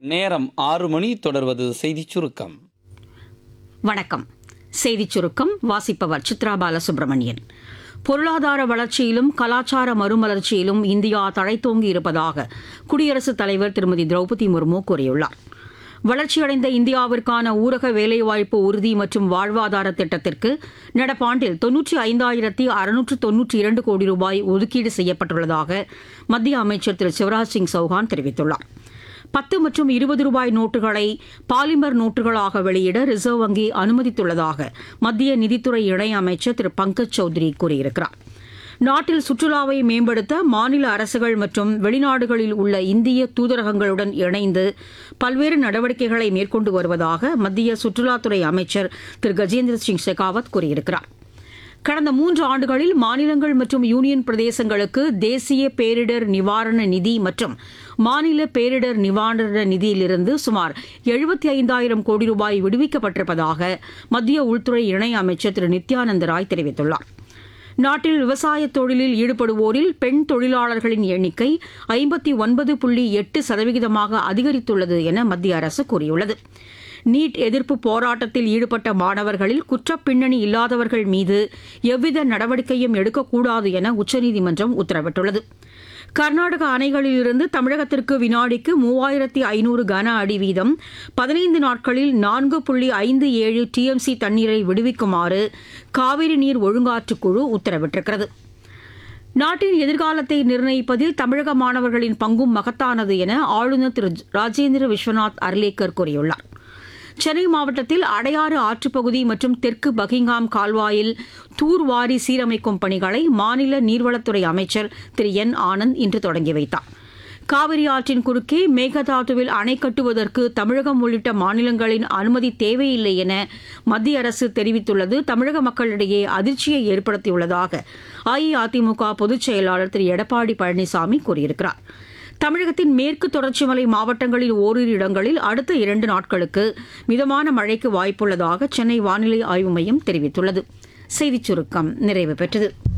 நேரம் ஆறு மணி தொடர்வது செய்திச் சுருக்கம் வணக்கம் செய்திச் சுருக்கம் வாசிப்பவர் சித்ரா பாலசுப்ரமணியன் பொருளாதார வளர்ச்சியிலும் கலாச்சார மறுமலர்ச்சியிலும் இந்தியா தழைத்தோங்கி இருப்பதாக குடியரசுத் தலைவர் திருமதி திரௌபதி முர்மு கூறியுள்ளார் வளர்ச்சியடைந்த இந்தியாவிற்கான ஊரக வேலைவாய்ப்பு உறுதி மற்றும் வாழ்வாதார திட்டத்திற்கு நடப்பாண்டில் தொன்னூற்றி ஐந்தாயிரத்தி அறுநூற்று தொன்னூற்றி இரண்டு கோடி ரூபாய் ஒதுக்கீடு செய்யப்பட்டுள்ளதாக மத்திய அமைச்சர் திரு சிவராஜ் சிங் சௌஹான் தெரிவித்துள்ளார் பத்து மற்றும் இருபது ரூபாய் நோட்டுகளை பாலிமர் நோட்டுகளாக வெளியிட ரிசர்வ் வங்கி அனுமதித்துள்ளதாக மத்திய நிதித்துறை இணையமைச்சர் திரு பங்கஜ் சௌத்ரி கூறியிருக்கிறார் நாட்டில் சுற்றுலாவை மேம்படுத்த மாநில அரசுகள் மற்றும் வெளிநாடுகளில் உள்ள இந்திய தூதரகங்களுடன் இணைந்து பல்வேறு நடவடிக்கைகளை மேற்கொண்டு வருவதாக மத்திய சுற்றுலாத்துறை அமைச்சர் திரு கஜேந்திர சிங் ஷெகாவத் கூறியிருக்கிறார் கடந்த மூன்று ஆண்டுகளில் மாநிலங்கள் மற்றும் யூனியன் பிரதேசங்களுக்கு தேசிய பேரிடர் நிவாரண நிதி மற்றும் மாநில பேரிடர் நிவாரண நிதியிலிருந்து சுமார் எழுபத்தி ஐந்தாயிரம் கோடி ரூபாய் விடுவிக்கப்பட்டிருப்பதாக மத்திய உள்துறை இணையமைச்சர் திரு நித்யானந்த ராய் தெரிவித்துள்ளார் நாட்டில் விவசாய தொழிலில் ஈடுபடுவோரில் பெண் தொழிலாளர்களின் எண்ணிக்கை ஐம்பத்தி ஒன்பது புள்ளி எட்டு சதவிகிதமாக அதிகரித்துள்ளது என மத்திய அரசு கூறியுள்ளது நீட் எதிர்ப்பு போராட்டத்தில் ஈடுபட்ட மாணவர்களில் குற்றப் பின்னணி இல்லாதவர்கள் மீது எவ்வித நடவடிக்கையும் எடுக்கக்கூடாது என உச்சநீதிமன்றம் உத்தரவிட்டுள்ளது கர்நாடக அணைகளிலிருந்து தமிழகத்திற்கு வினாடிக்கு மூவாயிரத்தி ஐநூறு கன அடி வீதம் பதினைந்து நாட்களில் நான்கு புள்ளி ஐந்து ஏழு டிஎம்சி தண்ணீரை விடுவிக்குமாறு காவிரி நீர் ஒழுங்காற்றுக்குழு உத்தரவிட்டிருக்கிறது நாட்டின் எதிர்காலத்தை நிர்ணயிப்பதில் தமிழக மாணவர்களின் பங்கும் மகத்தானது என ஆளுநர் திரு ராஜேந்திர விஸ்வநாத் அர்லேக்கர் கூறியுள்ளார் சென்னை மாவட்டத்தில் அடையாறு ஆற்றுப்பகுதி மற்றும் தெற்கு பகிங்காம் கால்வாயில் தூர்வாரி சீரமைக்கும் பணிகளை மாநில நீர்வளத்துறை அமைச்சர் திரு என் ஆனந்த் இன்று தொடங்கி வைத்தார் காவிரி ஆற்றின் குறுக்கே மேகதாதுவில் அணை கட்டுவதற்கு தமிழகம் உள்ளிட்ட மாநிலங்களின் அனுமதி தேவையில்லை என மத்திய அரசு தெரிவித்துள்ளது தமிழக மக்களிடையே அதிர்ச்சியை ஏற்படுத்தியுள்ளதாக அஇஅதிமுக பொதுச் செயலாளர் திரு எடப்பாடி பழனிசாமி கூறியிருக்கிறார் தமிழகத்தின் மேற்கு தொடர்ச்சி மலை மாவட்டங்களில் ஓரிரு இடங்களில் அடுத்த இரண்டு நாட்களுக்கு மிதமான மழைக்கு வாய்ப்புள்ளதாக சென்னை வானிலை ஆய்வு மையம் தெரிவித்துள்ளது செய்திச் சுருக்கம் நிறைவு பெற்றது